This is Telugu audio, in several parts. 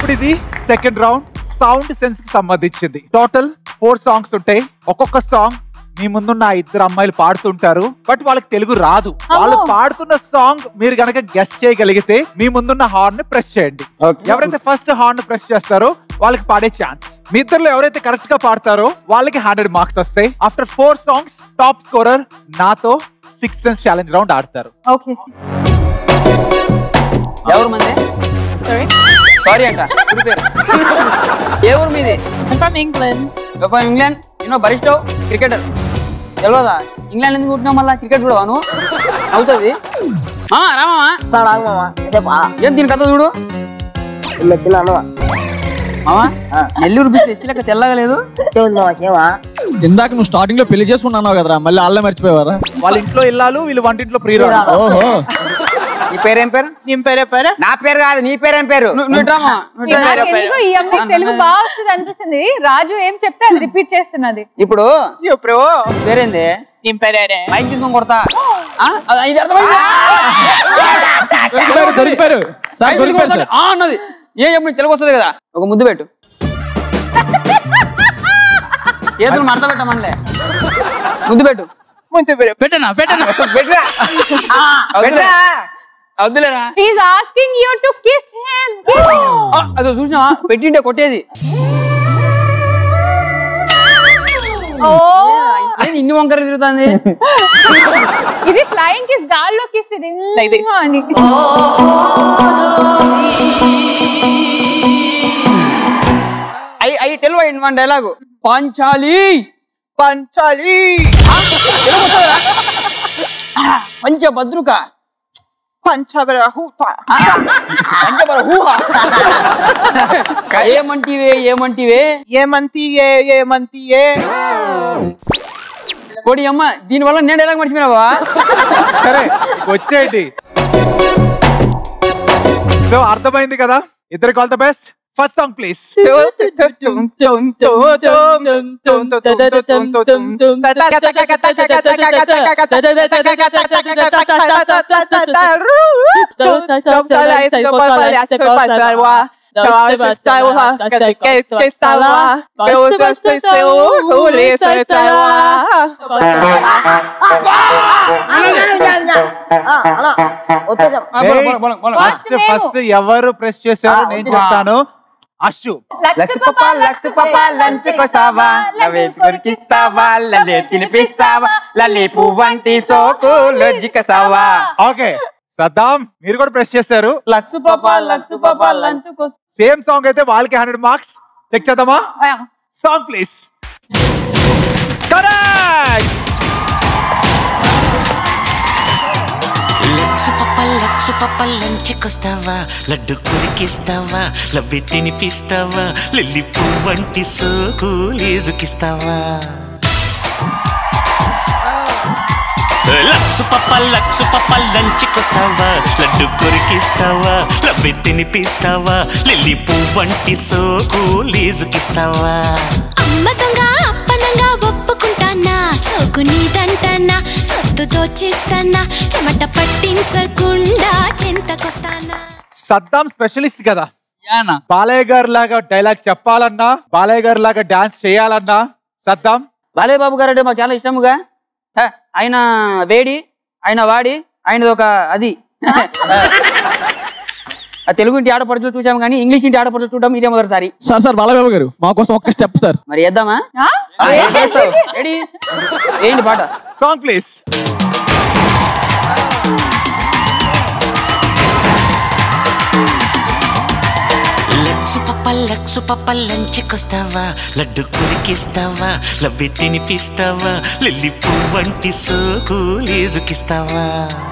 ఇప్పుడు ఇది సెకండ్ రౌండ్ సౌండ్ సెన్స్ కి సంబంధించింది టోటల్ ఫోర్ సాంగ్స్ ఉంటాయి ఒక్కొక్క సాంగ్ మీ ముందున్న ఆ ఇద్దరు అమ్మాయిలు పాడుతుంటారు బట్ వాళ్ళకి తెలుగు రాదు వాళ్ళు పాడుతున్న సాంగ్ మీరు గనక గెస్ట్ చేయగలిగితే మీ ముందున్న హార్న్ ని ప్రెస్ చేయండి ఎవరైతే ఫస్ట్ హార్న్ ప్రెస్ చేస్తారో వాళ్ళకి పాడే ఛాన్స్ మీ ఇద్దరులో ఎవరైతే కరెక్ట్ గా పాడతారో వాళ్ళకి హండ్రెడ్ మార్క్స్ వస్తాయి after four songs top scorer నాతో సిక్స్ సెన్స్ ఛాలెంజ్ రౌండ్ ఆడతారు ఓకే ఎవరు మంది సారీ అంట ఊరి పేరు ఏ ఊరు మీది from England from England you know Bairstow cricketer తెలియదా ఇంగ్లాండ్ ఎందుకు ఉంటున్నావు మళ్ళీ క్రికెట్ కూడా నువ్వు అవుతుంది మామా రామా ఏం దీని కథ చూడు మామా నెల్లూరు బిస్ ఎస్టీ లెక్క తెల్లగా లేదు ఇందాక నువ్వు స్టార్టింగ్ లో పెళ్లి చేసుకున్నావు కదరా మళ్ళీ వాళ్ళే మర్చిపోయావారా వాళ్ళ ఇంట్లో ఇల్లాలు వీళ్ళు వంటింట్లో ప్రీ రౌండ్ ఓహో నీ పేరేం పేరు నీ పేరే పేరే నా పేరు కాదు నీ పేరేం పేరు నువ్వు డ్రామా ఎందుకు ఈ అమ్మాయి తెలుగు బాగా వస్తుంది అనిపిస్తుంది రాజు ఏం చెప్తే అది రిపీట్ చేస్తున్నది ఇప్పుడు ఇప్పుడు పేరేంది నీ పేరే మైక్ తీసుకొని కొడతా ఆ? అది- ఇది అర్థమైందా? దొరికిపోయారు దొరికిపోయారు సార్ మైక్ తీసుకొని దొరికిపోయారు కొడతా. ఆ అన్నది ఏం చెప్పు నీకు తెలుగు వస్తుంది కదా ఒక ముద్దు పెట్టు చేతులు మడత పెట్టమనిలే ముద్దు పెట్టు ముందు పేరే పెట్టనా పెట్టనా పెట్టరా పెట్టరా వద్దులేరా he's asking you to kiss him ఆ, అదో చూసినావా పెట్టింటే కొట్టేది ఓ ఏంది ఇన్ని వంకర తిరుగుతుంది ఇది ఫ్లయింగ్ కిస్ గాల్లో కిస్ ఇది Like this. అని I I tell one dialogue Panchali పంచాలి పంచభద్రుక పంచబర హూప పంచభర హూహ ఏమంటివే ఏమంటివే ఏమంతి ఏ ఏమంతి ఏ కోడి అమ్మ దీనివల్ల నేను డైలాగ్ మర్చిపోయినావా సరే వచ్చేయండి సో అర్థమైంది కదా ఇద్దరికి all the best first song please ఆ, బోలో, బోలో, బోలో, బోలో. ఫస్ట్ ఫస్ట్ ఎవరు ప్రెస్ చేశారో నేను చెప్తాను అషు లక్స్ పాప లక్స్ పాప లంచ్ కోసావా లవే కొరికిస్తావా లలే తినిపిస్తావా లలే పువ్వంటి సోకు లొజ్జిక సావా ఓకే సద్దాం మీరు కూడా ప్రెస్ చేశారు లక్స్ పాప లక్స్ పాప లంచ్ కోసం సేమ్ సాంగ్ అయితే వాళ్ళకి హండ్రెడ్ మార్క్స్ చెక్ చేద్దామా సాంగ్ ప్లీజ్ కరెక్ట్ లక్సు పప్ప లక్సు పప్ప లంచ్కొస్తావా లడ్డు కొరికిస్తావా లవ్వి తినిపిస్తావా లిల్లి పువ్వంటి సోకు లేజుకిస్తావా లక్సు పప్ప లక్సు పప్ప లంచ్కొస్తావా లడ్డు కొరికిస్తావా లవ్వి తినిపిస్తావా లిల్లి పువ్వంటి సోకు లేజుకిస్తావా అమ్మ దొంగ అప్పనంగా ఒప్పుకుంటానా సోకు నీదంటనా సొత్తు దోచేస్తానా చెమట పట్టించకుండా చింతకొస్తానా సద్దాం స్పెషలిస్ట్ కదా యానా బాలయ్య గారు లాగా డైలాగ్ చెప్పాలన్నా బాలయ్య గారు లాగా డాన్స్ చేయాలన్నా సద్దాం బాలయ్య బాబు గారు అంటే మాకు చాలా ఇష్టముగా హ, ఆయన వేడి ఆయన వాడి ఆయనది ఒక అది ఆ తెలుగు ఇంటి ఆడపడుచు చూసాము కానీ ఇంగ్లీష్ ఇంటి ఆడపడుచు చూడడం ఇదే మొదటిసారి సార్ సార్ బాలబాబు గారు మా కోసం ఒక్క స్టెప్ సార్ మరి వేద్దామా రెడీ ఏంటి పాట సాంగ్ ప్లీజ్ లక్సు పప్ప లక్సు పప్ప లంచ్కొస్తావా లడ్డు కొరికిస్తావా లవ్వి తినిపిస్తావా లిల్లి పువ్వంటి సోకు లేజుకిస్తావా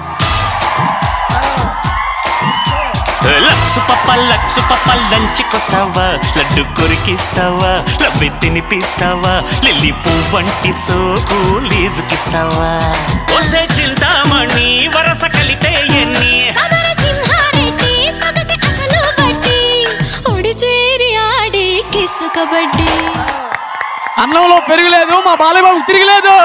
లక్సు పప్ప లక్సు పప్ప లంచ్కొస్తావా లడ్డు కొరికిస్తావా లవ్వి తినిపిస్తావా లిల్లి పువ్వంటి సోకు లేజుకిస్తావా ఒసే చింతామణి వరస కలిపే ఎన్ని సమర సింహారెడ్డి సొగసి అసలు బట్టి ఒడి చేరి ఆడి కిసు కబడ్డీ అన్నంలో పెరుగులేదు మా బాలబాబు తిరిగిలేదు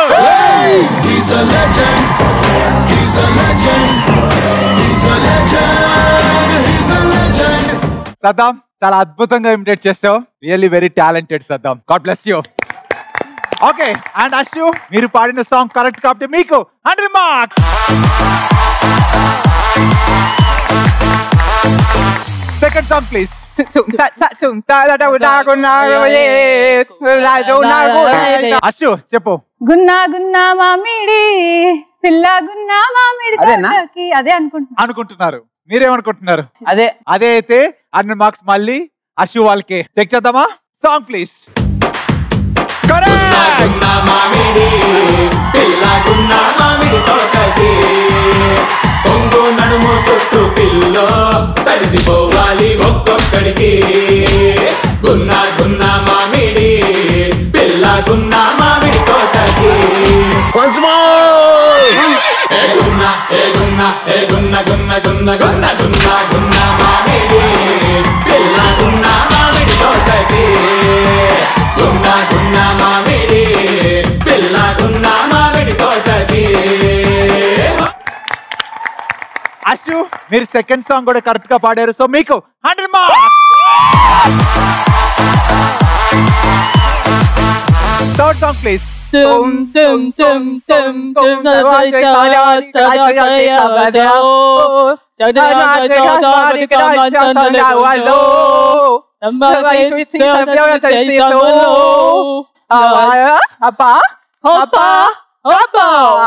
సద్దాం చాలా అద్భుతంగా ఇమిటేట్ చేసావు really very talented Saddam god bless you okay and Ashu మీరు పాడిన సాంగ్ కరెక్ట్ కాబట్టి మీకు hundred marks second song please Tum ta ta tum ta da da da go na go ye la do na go Ashu చెప్పు గున్నా గున్నా మామిడి పిల్ల గున్నా మామిడి అదేనా? తోటకి అదే అనుకుంటున్నా అనుకుంటున్నారు మీరేమనుకుంటున్నారు అదే అదే అయితే హండ్రెడ్ మార్క్స్ మళ్ళీ అశు వాళ్ళకి చెక్ చేద్దామా సాంగ్ ప్లీజ్ మామిడి పిల్లగున్న మామిడి తోటకి కొంగు నడుము చుట్టూ పిల్లో తడిసిపోవాలి ఒక్కొక్కడికి గున్న గున్న మామిడి పిల్లగున్న మామిడి తోటకి ఏ గున్న ఏ గున్న ఏ గున్న గున్న గున్న గున్న గున్న గున్న మామిడి పిల్లగున్న మామిడి తోటకి గున్న గున్న మామిడి పిల్లగున్న మామిడి తోటకి అశు మీరు సెకండ్ సాంగ్ కూడా కరెక్ట్ గా పాడారు సో మీకు hundred marks third song please tum tum tum tum tum da da da da da da da apa apa apa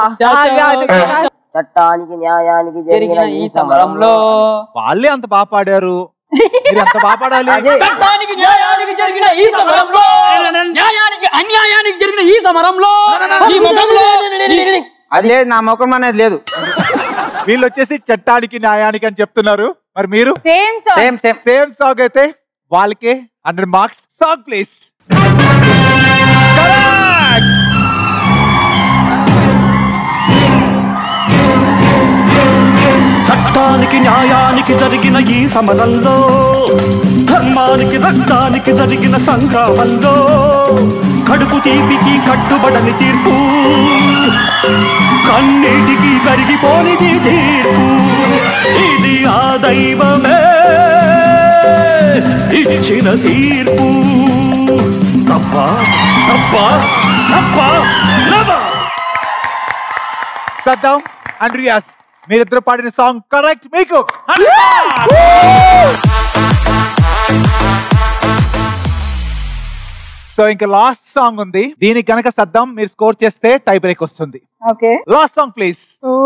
చట్టానికి న్యాయానికి జరిగిన ఈ సమరంలో వాళ్ళే అంత బాగా పాడారు మీరు ఎంత బాగా పాడాలి చట్టానికి న్యాయానికి జరిగిన ఈ సమరంలో న్యాయానికి అన్యాయానికి జరిగిన ఈ సమరంలో ఈ ముఖంలో అది లేదు నా ముఖం అనేది లేదు వీళ్ళు వచ్చేసి చట్టానికి న్యాయానికి అని చెప్తున్నారు మరి మీరు same song same same same song అయితే వాళ్ళకి హండ్రెడ్ మార్క్స్ సాంగ్ ప్లీజ్ చట్టానికి న్యాయానికి జరిగిన ఈ సమరంలో ధర్మానికి రక్తానికి జరిగిన సంగ్రామంలో కడుపు తీపికి కట్టుబడని తీర్పు కన్నీటికి కరిగిపోనిది తీర్పు ఇది ఆ దైవమే ఇచ్చిన తీర్పు తప్ప తప్ప తప్ప నవ్వ సద్దాం అండ్ రియాస్ మీరిద్దరు పాడిన సాంగ్ కరెక్ట్ మీకు సో ఇంకా లాస్ట్ సాంగ్ ఉంది దీనికి కనుక సద్దాం మీరు స్కోర్ చేస్తే టై బ్రేక్ వస్తుంది okay last song please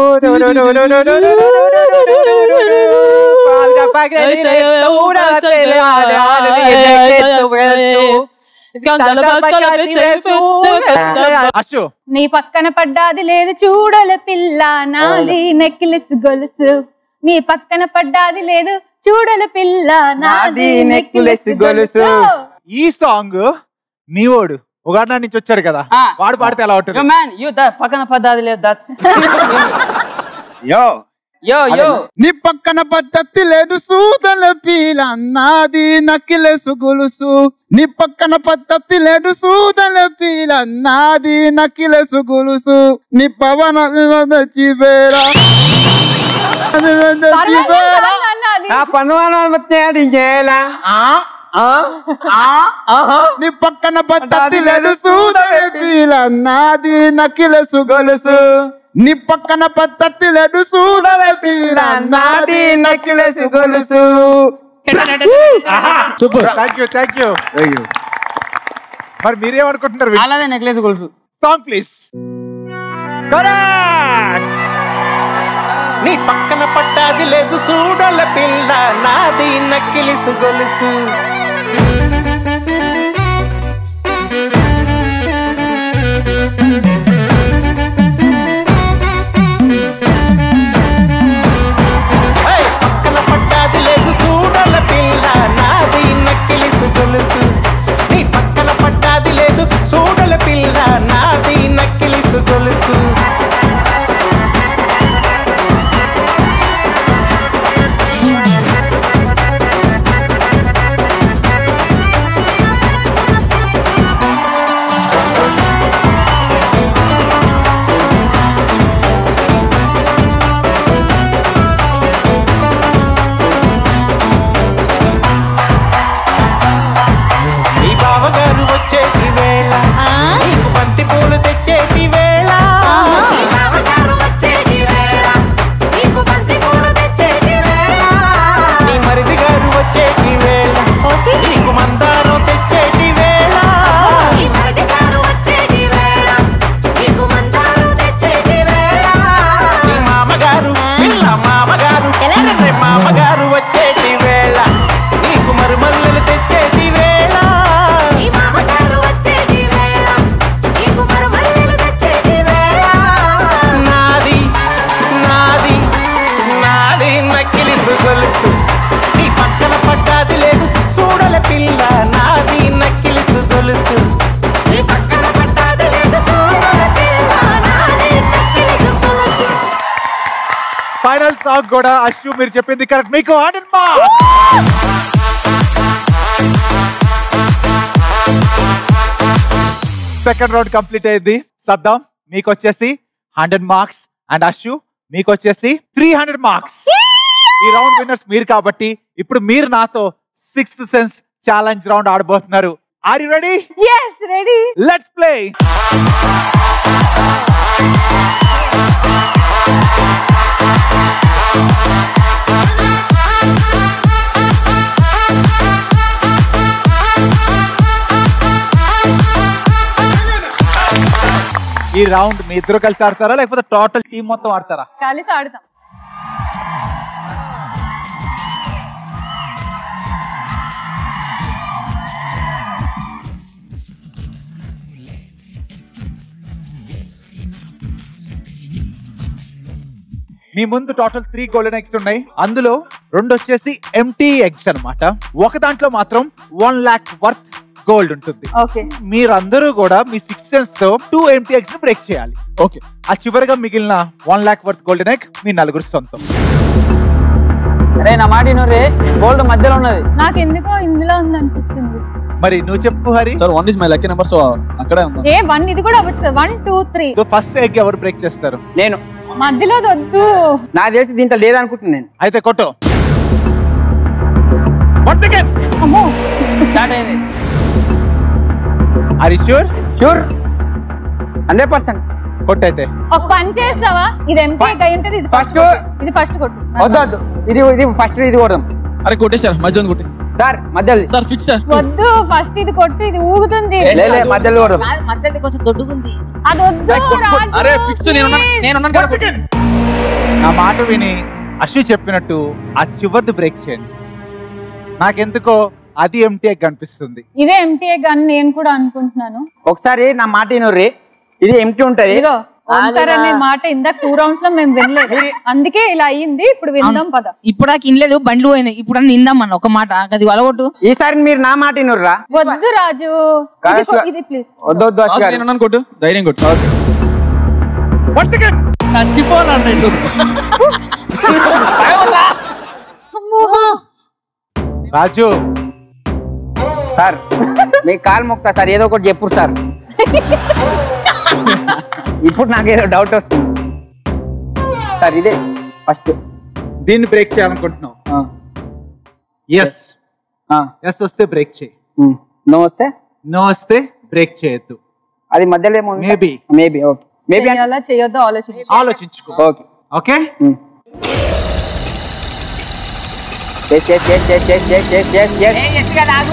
Ashu నీ పక్కన పడ్డాది లేదు చూడల పిల్ల నాది నెక్లెస్ గొలుసు నీ పక్కన పడ్డాది లేదు చూడల పిల్ల నాది నెక్లెస్ గొలుసు ఈ సాంగ్ మీ ఓడు ఉగాడా నుంచి వచ్చారు కదా ఆ. వాడు పాడితే ఎలా ఉంటుంది మ్యాన్ యూ పక్కన పద్దాది లేదు దట్ యో యో యో నీ పక్కన పద్ధతి లేదు సూదల పీల నాది నకిలెసు గొలుసు నీ పక్కన పద్ధతి లేదు సూదల పీల నాది నకిలెసు గొలుసు నీ పవన చివేరా ఆ పన్ను చేయాలా నీ పక్కన పద్ధతి లేదు సూదల పీల నాది నకిలెసు గొలుసు నీ పక్కన పద్ధతి లేదు సూదల పీల నాది నకిలెసు గొలుసు super thank you thank you మరి మీరేమనుకుంటున్నారు అలాదే నెక్లెస్ గొలుసు సాంగ్ ప్లీజ్ కరెక్ట్ నీ పక్కన పట్టాది లేదు చూడల పిల్ల నాది నక్కిలిసు గొలుసు ఏయ్, పక్కన పట్టాది లేదు చూడల పిల్ల నాది నక్కిలిసు గొలుసు నీ పక్కన పట్టాది లేదు చూడల పిల్ల నాది నక్కిలిసు గొలుసు పిల్ల నాది నక్కిలిసు గొలుసు నీ పక్కన పట్టాది లేదు సూడల పిల్ల నాది నక్కిలిసు గొలుసు ఫైనల్ సాంగ్ కూడా అశ్వు మీరు చెప్పింది కరెక్ట్ మీకు హండ్రెడ్ సెకండ్ రౌండ్ కంప్లీట్ అయింది సద్దాం మీకు వచ్చేసి హండ్రెడ్ మార్క్స్ అండ్ అశ్వు మీకు వచ్చేసి త్రీ హండ్రెడ్ మార్క్స్ ఈ రౌండ్ విన్నర్స్ మీరు కాబట్టి ఇప్పుడు మీరు నాతో సిక్స్త్ సెన్స్ ఛాలెంజ్ రౌండ్ ఆడబోతున్నారు are you ready yes ready let's play ఈ రౌండ్ మీ ఇద్దరు కలిసి ఆడతారా లేకపోతే టోటల్ టీం మొత్తం ఆడతారా కలిసి ఆడతాం మీ ముందు టోటల్ త్రీ గోల్డెన్ ఎగ్స్ ఉన్నాయి అందులో రెండు వచ్చేసి ఎంటీ ఎగ్స్ అన్నమాట ఒక దాంట్లో మాత్రం వన్ లాక్ వర్త్ గోల్డ్ ఉంటుంది ఓకే మీరందరూ కూడా మీ సిక్స్ సెన్స్ తో టూ ఎంటీ ఎగ్స్ బ్రేక్ చేయాలి ఓకే ఆ చివరిగా మిగిలిన one lakh worth golden egg మీ నలుగురు సొంతం అరే నా మాట రే గోల్డ్ మధ్యలో ఉన్నది నాకు ఎందుకో ఇందులో ఉంది అనిపిస్తుంది మరి నువ్వు చెప్పు Hari sir one is my lucky number so అక్కడే ఉందా ఏ వన్ ఇది కూడా అవ్వచ్చు కదా one two three first egg ఎవరు బ్రేక్ చేస్తారు నేను మధ్యలో వద్దు నాకు తెలిసి దీంట్లో లేదనుకుంటున్నాను నేను అయితే కొట్టు వన్ సెకండ్ అమ్మో స్టార్ట్ అయింది are sure sure hundred percent కొట్టయితే ఒక పని చేస్తావా ఇది ఎంపీ అయి ఉంటుంది ఇది ఫస్ట్ ఇది ఫస్ట్ కొట్టు వద్దు వద్దు ఇది ఇది ఫస్ట్ ఇది కొడదాం అరే కొట్టేశారు మధ్యలో కొట్టి సార్ మధ్యలో సార్ ఫిక్స్ సార్ వద్దు ఫస్ట్ ఇది కొట్టు ఇది ఊగుతుంది లే, లే, మధ్యలో కొడదాం మధ్యలో కొంచెం దొడ్డుగుంది అది వద్దు రాజు, అరే ఫిక్స్ నేను please. నేను నా మాట విని అశ్వి చెప్పినట్టు ఆ చివరిది బ్రేక్ చేయండి నాకెందుకో అది ఎంటీ ఎగ్ అనిపిస్తుంది ఇదే ఎంటీఏ గన్ నేను కూడా అనుకుంటున్నాను ఒకసారి నా మాట వినుర్రి ఇది ఎంటీ ఉంటది ఇదిగో ఓంకార్ అనే మాట ఇందాక టూ రౌండ్స్ లో మేము వినలేదు అందుకే ఇలా అయ్యింది ఇప్పుడు విందాం పద ఇప్పుడు నాకు ఇనలేదు బండ్లు పోయినాయి ఇప్పుడు అన్న ఇందామన్న ఒక మాట అది వలగొట్టు ఈసారి మీరు నా మాట వినుర్రా వద్దు రాజు కాదు, ఇది కొ- శివ. ఇది ప్లీజ్ వద్దు వద్దు అశ్వ గారు. నేను అన్నాను కొట్టు ధైర్యం కొట్టు వన్ సెకండ్ చచ్చిపోవాలన్నట్టు రాజు సార్ మీ కాలు మొక్తా సార్ ఏదో ఒకటి చెప్పు సార్ ఇప్పుడు నాకు ఏదో డౌట్ వస్తుంది సార్ ఇదే ఫస్ట్ దీన్ని బ్రేక్ చేయాలనుకుంటున్నావు ఎస్ ఎస్ వస్తే బ్రేక్ చేయి నో వస్తే నో వస్తే బ్రేక్ చేయొద్దు అది మధ్యలో ఏమో మేబీ మేబీ ఓకే మేబీ చేయాలా చేయొద్దో ఆలోచించి ఆలోచించుకో okay okay yes yes yes yes yes yes yes yes yes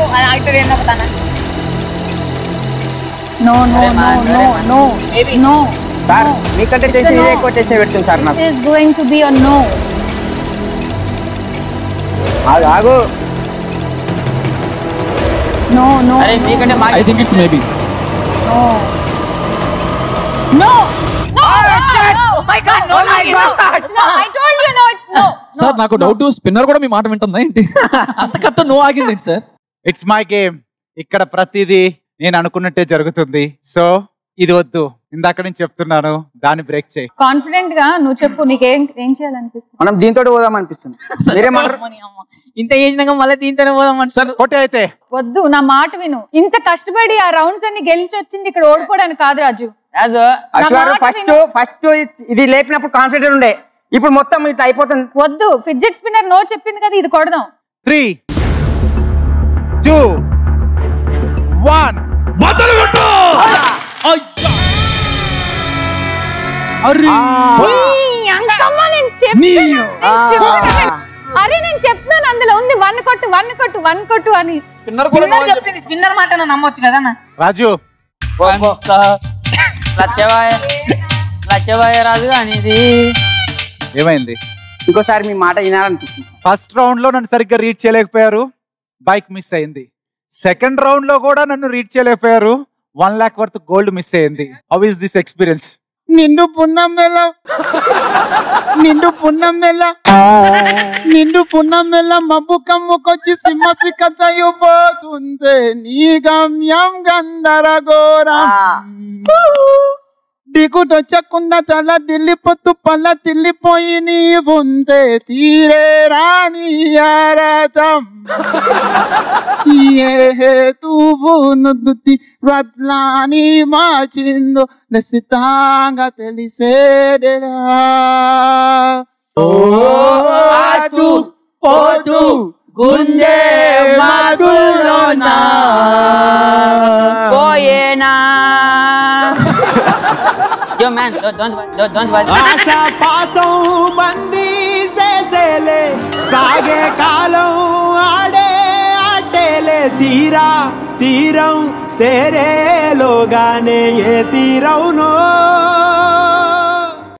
no no no no no no sir మీకంటే టెన్షన్ ఇదే ఎక్కువ టెన్షన్ పెడుతుంది సార్ నాకు is going to be a no ఆగు ఆగు నో నో అరే మీకంటే మా I think it's maybe no no no my god no no i told you no it's no sir నాకు డౌట్ స్పిన్నర్ కూడా మీ మాట వింటుందా ఏంటి అంత కరెక్ట్ నో ఆగింది ఏంటి సార్ ఇట్స్ మై గేమ్ ఇక్కడ ప్రతిదీ నేను అనుకున్నట్టే జరుగుతుంది సో ఇది వద్దు ఇందాక నుంచి చెప్తున్నాను దాన్ని బ్రేక్ చేయి కాన్ఫిడెంట్ గా నువ్వు చెప్పు నీకేం ఏం చేయాలనిపిస్తుంది మనం దీంతో పోదాం అనిపిస్తుంది మీరేమంటారు ఇంత చేసినాక మళ్ళీ దీంతోనే పోదాం సార్ కొట్టే అయితే వద్దు నా మాట విను ఇంత కష్టపడి ఆ రౌండ్స్ అన్ని గెలిచి వచ్చింది ఇక్కడ ఓడిపోవడానికి కాదు రాజు యాజ్ అశ్వారు మాట ఫస్ట్ విను. ఫస్ట్ ఇది లేపినప్పుడు కాన్ఫిడెంట్ ఉండే ఇప్పుడు మొత్తం ఇట్లా అయిపోతుంది వద్దు ఫిడ్జెట్ స్పిన్నర్ నో చెప్పింది కదా ఇది కొడదాం త్రీ టూ వన్ మొదలు పెట్టు ఈ అంకమ్మ నేను చెప్తున్నాను, నేను చెప్తున్నాను. అరే నేను చెప్తున్నాను అందులో ఉంది వన్ కొట్టు వన్ కొట్టు వన్ కొట్టు అని స్పిన్నర్ స్పిన్నర్ చెప్పింది స్పిన్నర్ మాట నన్ను నమ్మొచ్చు కదా అన్న రాజు లచ్చబాయ్ లచ్చబాయ్ రాజు కానీ ఇది ఏమైంది ఇంకోసారి మీ మాట వినాలనిపిస్తుంది ఫస్ట్ రౌండ్ లో నన్ను సరిగ్గా రీడ్ చేయలేకపోయారు బైక్ మిస్ అయింది సెకండ్ రౌండ్ లో కూడా నన్ను రీడ్ చేయలేకపోయారు one lakh worth gold miss అయింది హౌ ఇస్ దిస్ ఎక్స్పీరియన్స్ నిండు పున్నమ్మెల నిండు పున్నమ్మెల నిండు పున్నమ్మెల మబ్బు కమ్ముకొచ్చి సింహసిక పోతుంది నీ గమ్యం గందరగోరం దిగుటొచ్చకుండా తల దిల్లిపోతూ పల్ల తిల్లిపోయి నీ ఉందే తీరే రాని ఆరాటం ఏ హేతువు నుదుటి రత్నాని మార్చిందో నిశ్చితంగా తెలిసేదేరా అటు పోతూ గుండె మాటులోనా పోయేనా Yo man, don't don't don't, don't worry. ఆశ పాసం బందీ చేసేలే సాగే కాలం ఆడే ఆటేలే తీరా తీరం సేరేలోగానే ఏ తీరవునో